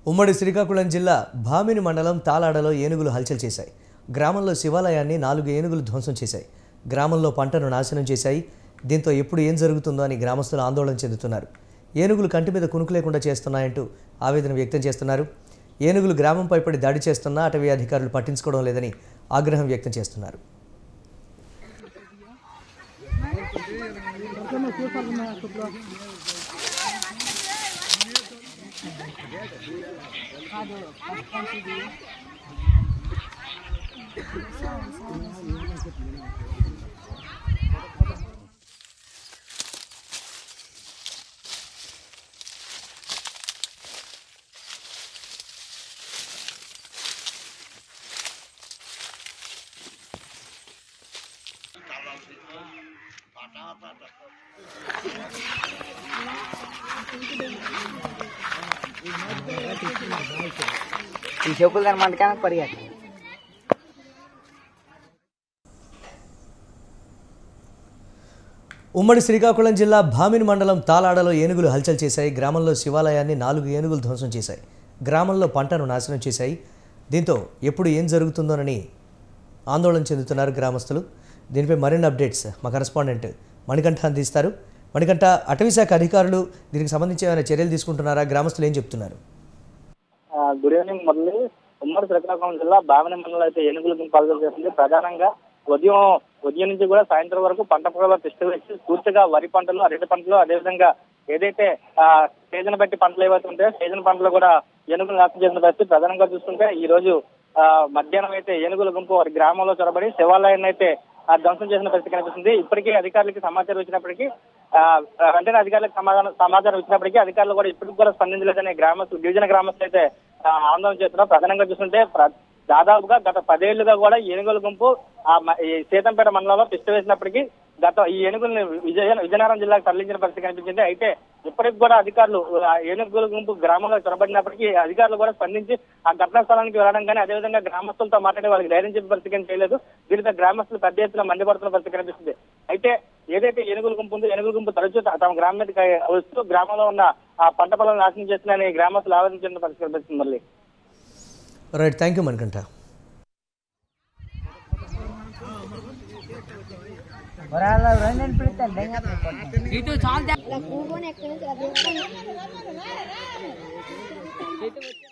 ఉమ్మడి శ్రీకాకుళం జిల్లా భామిని మండలం తాలాడలో ఏనుగులు హల్చల్ చేశాయి గ్రామంలో శివాలయాన్ని నాలుగు ఏనుగులు ధ్వంసం చేశాయి గ్రామంలో పంటను నాశనం చేశాయి దీంతో ఎప్పుడు ఏం జరుగుతుందో అని గ్రామస్తులు ఆందోళన చెందుతున్నారు ఏనుగులు కంటి మీద కునుకు లేకుండా చేస్తున్నాయంటూ ఆవేదన వ్యక్తం చేస్తున్నారు ఏనుగులు గ్రామంపై పడి దాడి చేస్తున్నా అటవీ అధికారులు పట్టించుకోవడం లేదని ఆగ్రహం వ్యక్తం చేస్తున్నారు ఈ చెప్పులు దాని మంటకానికి పరిగెత్త ఉమ్మడి శ్రీకాకుళం జిల్లా భామిని మండలం తాలాడలో ఏనుగులు హల్చల్ చేశాయి గ్రామంలో శివాలయాన్ని నాలుగు ఏనుగులు ధ్వంసం చేశాయి గ్రామంలో పంటను నాశనం చేశాయి దీంతో ఎప్పుడు ఏం జరుగుతుందోనని ఆందోళన చెందుతున్నారు గ్రామస్తులు దీనిపై మరిన్ని అప్డేట్స్ మా కరెస్పాండెంట్ మణికంఠ అందిస్తారు మణికంఠ అటవీశాఖ అధికారులు దీనికి సంబంధించి ఏమైనా చర్యలు తీసుకుంటున్నారా గ్రామస్తులు ఏం చెప్తున్నారు ఆ, గుడ్ ఈవినింగ్ మురళి ఉమ్మడి శ్రీకాకుళం జిల్లా బావని మండలం అయితే ఏనుగుల గుంపు పాల్గొన చేస్తుంది ప్రధానంగా ఉదయం ఉదయం నుంచి కూడా సాయంత్రం వరకు పంట పొలాల్లో తిష్ట వేసి పూర్తిగా వరి పంటలు అరటి పంటలు అదేవిధంగా ఏదైతే ఆ సీజన్ బట్టి పంటలు ఏవైతే ఉంటాయో సీజన్ పంటలు కూడా ఏనుగులు నాశనం చేసిన పరిస్థితి ప్రధానంగా చూస్తుంటే ఈ రోజు ఆ మధ్యాహ్నం అయితే ఏనుగుల గుంపు వారి గ్రామంలో చొరబడి శివాలయాన్ని అయితే ఆ ధ్వంసం చేసిన పరిస్థితి కనిపిస్తుంది ఇప్పటికీ అధికారులకి సమాచారం వచ్చినప్పటికీ ఆ ఆ, వెంటనే అధికారులకు సమాధానం సమాచారం ఇచ్చినప్పటికీ అధికారులు కూడా ఇప్పటికి కూడా స్పందించలేదని గ్రామస్తులు గిరిజన గ్రామస్తులు అయితే ఆ, ఆందోళన చేస్తున్నారు ప్రధానంగా చూస్తుంటే ప్ర- దాదాపుగా గత పదేళ్లుగా కూడా ఏనుగుల గుంపు ఆ మ- ఈ సీతంపేట మండలంలో పిష్ట వేసినప్పటికీ గత ఈ ఏనుగుల్ని విజయ విజయనగరం జిల్లాకు తరలించిన పరిస్థితి కనిపించింది అయితే ఇప్పటికి కూడా అధికారులు ఆ ఏనుగుల గుంపు గ్రామంలో చొరబడినప్పటికీ అధికారులు కూడా స్పందించి ఆ ఘటనా స్థలానికి వెళ్ళడం కానీ అదేవిధంగా గ్రామస్తులతో మాట్లాడి వాళ్ళకి ధైర్యం చెప్పే పరిస్థితి కానీ చేయలేదు దీనిపై గ్రామస్తులు పెద్ద ఎత్తున మండిపడుతున్న పరిస్థితి కనిపిస్తుంది అయితే ఏదైతే ఏనుగుల గుంపు ఉందో ఏనుగుల గుంపు తరచూ త- తమ గ్రామం మీదకి వస్తూ గ్రామంలో ఉన్న ఆ పంట పొలాలను నాశనం చేస్తున్నాయని గ్రామస్తులు ఆవేదన పరిస్థితి కనిపిస్తుంది మళ్ళీ రైట్ థ్యాంక్ యూ మణికంఠ ఒరాళ్ళ రెండు పిలుస్తాను ఇటు చాలు La cubo en el que no se la